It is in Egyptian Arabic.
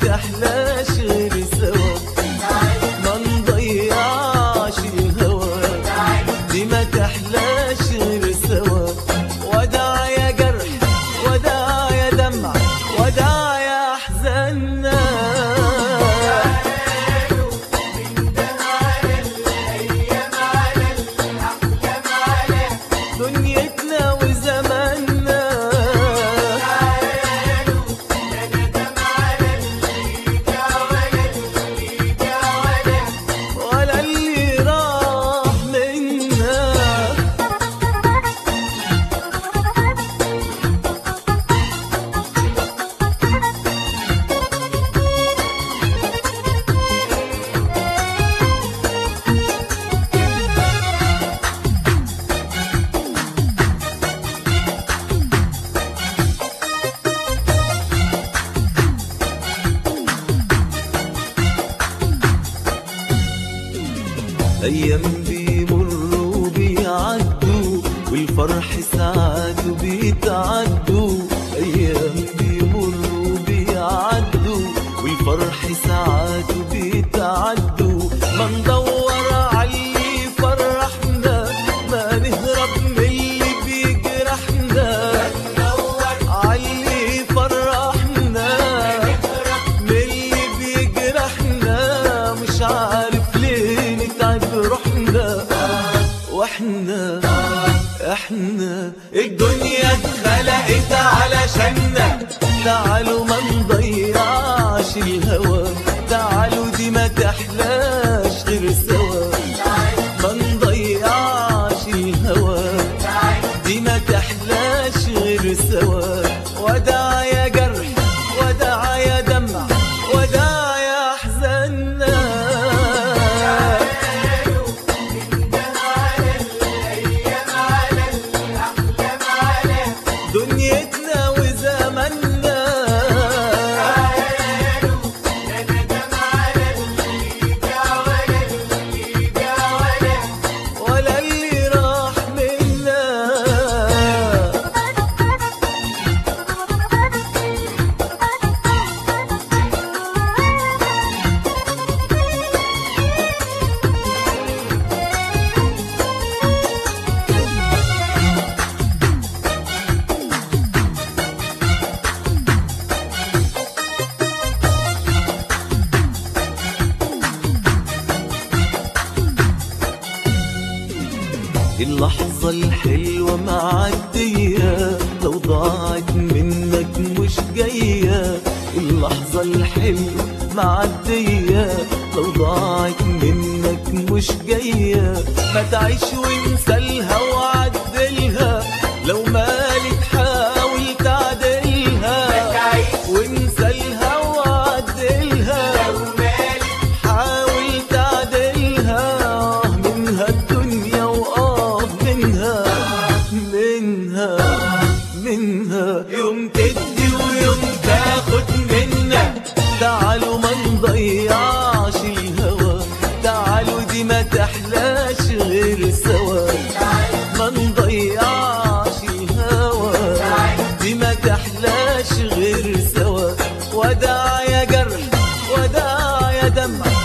تحلاش غير سوا ما نضيعش الهوى دي ما تحلاش غير سوا وداع يا جرح وداع يا دمع وداع يا احزاننا دنيتنا وزماننا ولا اللي راح منا أيام بيمروا بيعدوا والفرح ساعات بيتعدوا أيام بيمروا بيعدوا والفرح ساعات بيتعدوا ما ندور عاللي يفرحنا ما نهرب من اللي بيجرحنا عاللي يفرحنا من اللي بيجرحنا مش عارف ليه نتعب روحنا واحنا احنا الدنيا اتخلقت علشاننا تعالوا ما نضيعش الهوى تعالوا دي ما تحلاش غير سوا ما نضيعش الهوى دي ما تحلاش غير سوا وداع يا جرح وداع يا دمع وداع يا احزاننا دنيتنا وزماننا ولا اللي راح منا اللحظة الحلوة معدية لو ضاعت منك مش جاية اللحظة الحلوة معدية لو ضاعت منك مش جاية ما تعيش وانسى لها وعدلها لو مالك حاول تعدلها وانسى لها وعدلها حاول تعدلها منها الدنيا وآه منها منها منها يوم تدي ويوم تاخد منا تعالوا ما نضيعش الهوى تعالوا دي ما تحلاش غير سوا ما نضيعش الهوى دي ما تحلاش غير سوا وداع يا جرح وداع يا دمع